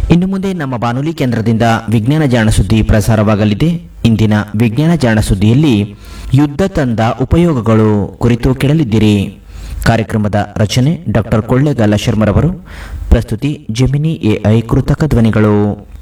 ಇನ್ನು ಮುಂದೆ ನಮ್ಮ ಬಾನುಲಿ ಕೇಂದ್ರದಿಂದ ವಿಜ್ಞಾನ ಜಾಣ ಸುದ್ದಿ ಪ್ರಸಾರವಾಗಲಿದೆ ಇಂದಿನ ವಿಜ್ಞಾನ ಜಾಣ ಸುದ್ದಿಯಲ್ಲಿ ಯುದ್ಧ ತಂದ ಉಪಯೋಗಗಳು ಕುರಿತು ಕೇಳಲಿದ್ದೀರಿ ಕಾರ್ಯಕ್ರಮದ ರಚನೆ ಡಾಕ್ಟರ್ ಕೊಳ್ಳೇಗಾಲ ಶರ್ಮರವರು ಪ್ರಸ್ತುತಿ ಜೆಮಿನಿ ಎಐ ಕೃತಕ ಧ್ವನಿಗಳು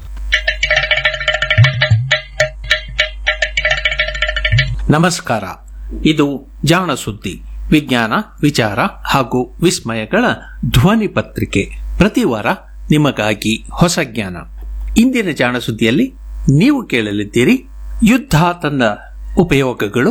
ನಮಸ್ಕಾರ ಇದು ಜಾಣ ಸುದ್ದಿ ವಿಜ್ಞಾನ ವಿಚಾರ ಹಾಗೂ ವಿಸ್ಮಯಗಳ ಧ್ವನಿ ಪತ್ರಿಕೆ ಪ್ರತಿ ವಾರ ನಿಮಗಾಗಿ ಹೊಸ ಜ್ಞಾನ ಇಂದಿನ ಜಾಣ ಸುದ್ದಿಯಲ್ಲಿ ನೀವು ಕೇಳಲಿದ್ದೀರಿ ಯುದ್ಧ ತನ್ನ ಉಪಯೋಗಗಳು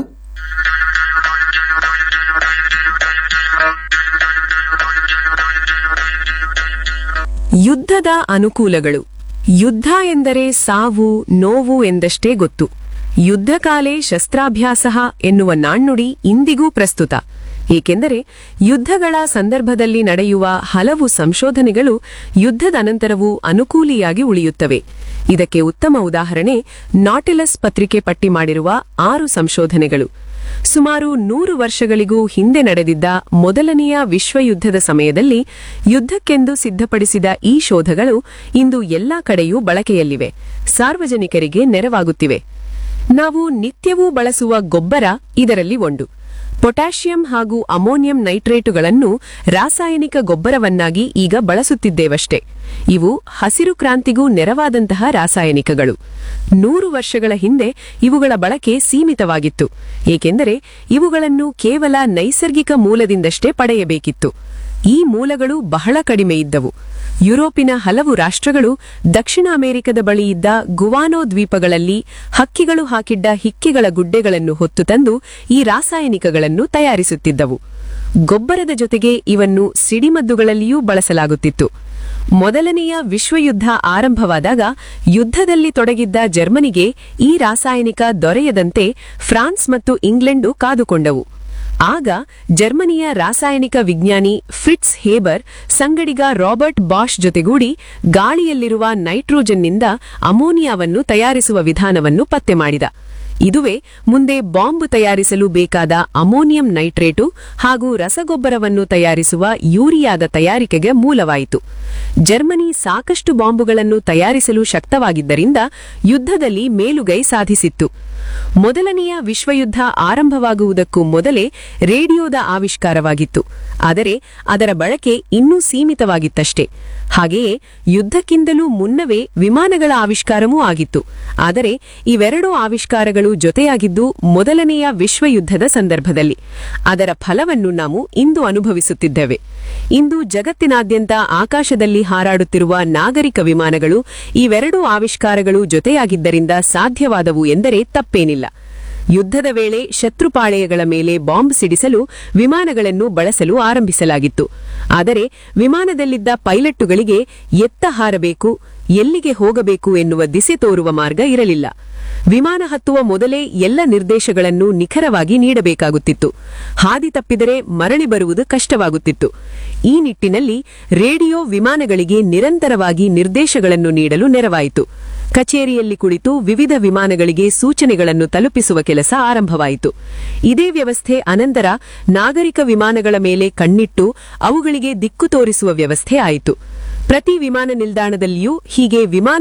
ಯುದ್ಧದ ಅನುಕೂಲಗಳು ಯುದ್ಧ ಎಂದರೆ ಸಾವು ನೋವು ಎಂದಷ್ಟೇ ಗೊತ್ತು ಯುದ್ಧಕಾಲೇ ಶಸ್ತ್ರಾಭ್ಯಾಸ ಎನ್ನುವ ನಾಣ್ಣುಡಿ ಇಂದಿಗೂ ಪ್ರಸ್ತುತ ಏಕೆಂದರೆ ಯುದ್ಧಗಳ ಸಂದರ್ಭದಲ್ಲಿ ನಡೆಯುವ ಹಲವು ಸಂಶೋಧನೆಗಳು ಯುದ್ಧದ ಅನಂತರವೂ ಅನುಕೂಲಿಯಾಗಿ ಉಳಿಯುತ್ತವೆ ಇದಕ್ಕೆ ಉತ್ತಮ ಉದಾಹರಣೆ ನಾಟಿಲಸ್ ಪತ್ರಿಕೆ ಪಟ್ಟಿ ಮಾಡಿರುವ ಆರು ಸಂಶೋಧನೆಗಳು ಸುಮಾರು ನೂರು ವರ್ಷಗಳಿಗೂ ಹಿಂದೆ ನಡೆದಿದ್ದ ಮೊದಲನೆಯ ವಿಶ್ವಯುದ್ಧದ ಸಮಯದಲ್ಲಿ ಯುದ್ಧಕ್ಕೆಂದು ಸಿದ್ಧಪಡಿಸಿದ ಈ ಶೋಧಗಳು ಇಂದು ಎಲ್ಲಾ ಕಡೆಯೂ ಬಳಕೆಯಲ್ಲಿವೆ ಸಾರ್ವಜನಿಕರಿಗೆ ನೆರವಾಗುತ್ತಿವೆ ನಾವು ನಿತ್ಯವೂ ಬಳಸುವ ಗೊಬ್ಬರ ಇದರಲ್ಲಿ ಒಂದು ಪೊಟ್ಯಾಷಿಯಂ ಹಾಗೂ ಅಮೋನಿಯಂ ನೈಟ್ರೇಟುಗಳನ್ನು ರಾಸಾಯನಿಕ ಗೊಬ್ಬರವನ್ನಾಗಿ ಈಗ ಬಳಸುತ್ತಿದ್ದೇವಷ್ಟೇ ಇವು ಹಸಿರು ಕ್ರಾಂತಿಗೂ ನೆರವಾದಂತಹ ರಾಸಾಯನಿಕಗಳು ನೂರು ವರ್ಷಗಳ ಹಿಂದೆ ಇವುಗಳ ಬಳಕೆ ಸೀಮಿತವಾಗಿತ್ತು ಏಕೆಂದರೆ ಇವುಗಳನ್ನು ಕೇವಲ ನೈಸರ್ಗಿಕ ಮೂಲದಿಂದಷ್ಟೇ ಪಡೆಯಬೇಕಿತ್ತು ಈ ಮೂಲಗಳು ಬಹಳ ಕಡಿಮೆ ಇದ್ದವು ಯುರೋಪಿನ ಹಲವು ರಾಷ್ಟ್ರಗಳು ದಕ್ಷಿಣ ಅಮೆರಿಕದ ಬಳಿ ಇದ್ದ ಗುವಾನೋ ದ್ವೀಪಗಳಲ್ಲಿ ಹಕ್ಕಿಗಳು ಹಾಕಿದ್ದ ಹಿಕ್ಕಿಗಳ ಗುಡ್ಡೆಗಳನ್ನು ಹೊತ್ತು ತಂದು ಈ ರಾಸಾಯನಿಕಗಳನ್ನು ತಯಾರಿಸುತ್ತಿದ್ದವು ಗೊಬ್ಬರದ ಜೊತೆಗೆ ಇವನ್ನು ಸಿಡಿಮದ್ದುಗಳಲ್ಲಿಯೂ ಬಳಸಲಾಗುತ್ತಿತ್ತು ಮೊದಲನೆಯ ವಿಶ್ವಯುದ್ಧ ಆರಂಭವಾದಾಗ ಯುದ್ಧದಲ್ಲಿ ತೊಡಗಿದ್ದ ಜರ್ಮನಿಗೆ ಈ ರಾಸಾಯನಿಕ ದೊರೆಯದಂತೆ ಫ್ರಾನ್ಸ್ ಮತ್ತು ಇಂಗ್ಲೆಂಡು ಕಾದುಕೊಂಡವು ಆಗ ಜರ್ಮನಿಯ ರಾಸಾಯನಿಕ ವಿಜ್ಞಾನಿ ಫ್ರಿಟ್ಸ್ ಹೇಬರ್ ಸಂಗಡಿಗ ರಾಬರ್ಟ್ ಬಾಷ್ ಜೊತೆಗೂಡಿ ಗಾಳಿಯಲ್ಲಿರುವ ನೈಟ್ರೋಜನ್ನಿಂದ ಅಮೋನಿಯಾವನ್ನು ತಯಾರಿಸುವ ವಿಧಾನವನ್ನು ಪತ್ತೆ ಮಾಡಿದ ಇದುವೇ ಮುಂದೆ ಬಾಂಬ್ ತಯಾರಿಸಲು ಬೇಕಾದ ಅಮೋನಿಯಂ ನೈಟ್ರೇಟು ಹಾಗೂ ರಸಗೊಬ್ಬರವನ್ನು ತಯಾರಿಸುವ ಯೂರಿಯಾದ ತಯಾರಿಕೆಗೆ ಮೂಲವಾಯಿತು ಜರ್ಮನಿ ಸಾಕಷ್ಟು ಬಾಂಬುಗಳನ್ನು ತಯಾರಿಸಲು ಶಕ್ತವಾಗಿದ್ದರಿಂದ ಯುದ್ಧದಲ್ಲಿ ಮೇಲುಗೈ ಸಾಧಿಸಿತ್ತು ಮೊದಲನೆಯ ವಿಶ್ವಯುದ್ಧ ಆರಂಭವಾಗುವುದಕ್ಕೂ ಮೊದಲೇ ರೇಡಿಯೋದ ಆವಿಷ್ಕಾರವಾಗಿತ್ತು ಆದರೆ ಅದರ ಬಳಕೆ ಇನ್ನೂ ಸೀಮಿತವಾಗಿತ್ತಷ್ಟೇ ಹಾಗೆಯೇ ಯುದ್ಧಕ್ಕಿಂತಲೂ ಮುನ್ನವೇ ವಿಮಾನಗಳ ಆವಿಷ್ಕಾರವೂ ಆಗಿತ್ತು ಆದರೆ ಇವೆರಡೂ ಆವಿಷ್ಕಾರಗಳು ಜೊತೆಯಾಗಿದ್ದು ಮೊದಲನೆಯ ವಿಶ್ವಯುದ್ಧದ ಸಂದರ್ಭದಲ್ಲಿ ಅದರ ಫಲವನ್ನು ನಾವು ಇಂದು ಅನುಭವಿಸುತ್ತಿದ್ದೇವೆ ಇಂದು ಜಗತ್ತಿನಾದ್ಯಂತ ಆಕಾಶದಲ್ಲಿ ಹಾರಾಡುತ್ತಿರುವ ನಾಗರಿಕ ವಿಮಾನಗಳು ಇವೆರಡೂ ಆವಿಷ್ಕಾರಗಳು ಜೊತೆಯಾಗಿದ್ದರಿಂದ ಸಾಧ್ಯವಾದವು ಎಂದರೆ ತಪ್ಪೇನಿಲ್ಲ ಯುದ್ಧದ ವೇಳೆ ಶತ್ರುಪಾಳೆಯಗಳ ಮೇಲೆ ಬಾಂಬ್ ಸಿಡಿಸಲು ವಿಮಾನಗಳನ್ನು ಬಳಸಲು ಆರಂಭಿಸಲಾಗಿತ್ತು ಆದರೆ ವಿಮಾನದಲ್ಲಿದ್ದ ಪೈಲಟ್ಟುಗಳಿಗೆ ಎತ್ತ ಹಾರಬೇಕು ಎಲ್ಲಿಗೆ ಹೋಗಬೇಕು ಎನ್ನುವ ದಿಸೆ ತೋರುವ ಮಾರ್ಗ ಇರಲಿಲ್ಲ ವಿಮಾನ ಹತ್ತುವ ಮೊದಲೇ ಎಲ್ಲ ನಿರ್ದೇಶಗಳನ್ನು ನಿಖರವಾಗಿ ನೀಡಬೇಕಾಗುತ್ತಿತ್ತು ಹಾದಿ ತಪ್ಪಿದರೆ ಮರಳಿ ಬರುವುದು ಕಷ್ಟವಾಗುತ್ತಿತ್ತು ಈ ನಿಟ್ಟಿನಲ್ಲಿ ರೇಡಿಯೋ ವಿಮಾನಗಳಿಗೆ ನಿರಂತರವಾಗಿ ನಿರ್ದೇಶಗಳನ್ನು ನೀಡಲು ನೆರವಾಯಿತು ಕಚೇರಿಯಲ್ಲಿ ಕುಳಿತು ವಿವಿಧ ವಿಮಾನಗಳಿಗೆ ಸೂಚನೆಗಳನ್ನು ತಲುಪಿಸುವ ಕೆಲಸ ಆರಂಭವಾಯಿತು ಇದೇ ವ್ಯವಸ್ಥೆ ಅನಂತರ ನಾಗರಿಕ ವಿಮಾನಗಳ ಮೇಲೆ ಕಣ್ಣಿಟ್ಟು ಅವುಗಳಿಗೆ ದಿಕ್ಕು ತೋರಿಸುವ ವ್ಯವಸ್ಥೆ ಆಯಿತು ಪ್ರತಿ ವಿಮಾನ ನಿಲ್ದಾಣದಲ್ಲಿಯೂ ಹೀಗೆ ವಿಮಾನ